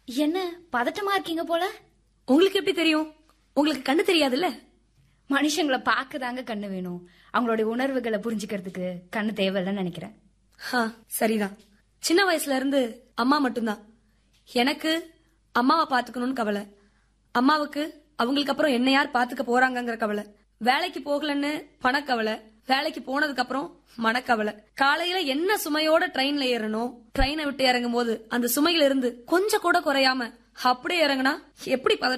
என்ன பதட்டமா இருக்கீங்க போல உங்களுக்கு எப்படி தெரியும் உங்களுக்கு கண்ணு தெரியாதுல்ல மனுஷங்களை பார்க்கதாங்க கண்ணு வேணும் அவங்களுடைய உணர்வுகளை புரிஞ்சுக்கிறதுக்கு கண்ணு தேவையில்லைன்னு நினைக்கிறேன் ஹா சரிதான் சின்ன வயசுல இருந்து அம்மா மட்டும்தான் எனக்கு அம்மாவை பாத்துக்கணும்னு கவலை அம்மாவுக்கு அவங்களுக்கு அப்புறம் என்ன யார் பாத்துக்க போறாங்கங்கிற கவலை வேலைக்கு போகலன்னு பணக்கவலை வேலைக்கு போனதுக்கு அப்புறம் மனக்கவலை காலையில என்ன சுமையோட ட்ரெயின்ல ஏறணும் ட்ரெயினை விட்டு இறங்கும் போது அந்த சுமையில இருந்து கொஞ்சம் கூட குறையாம அப்படியே இறங்குனா எப்படி பதட்டம்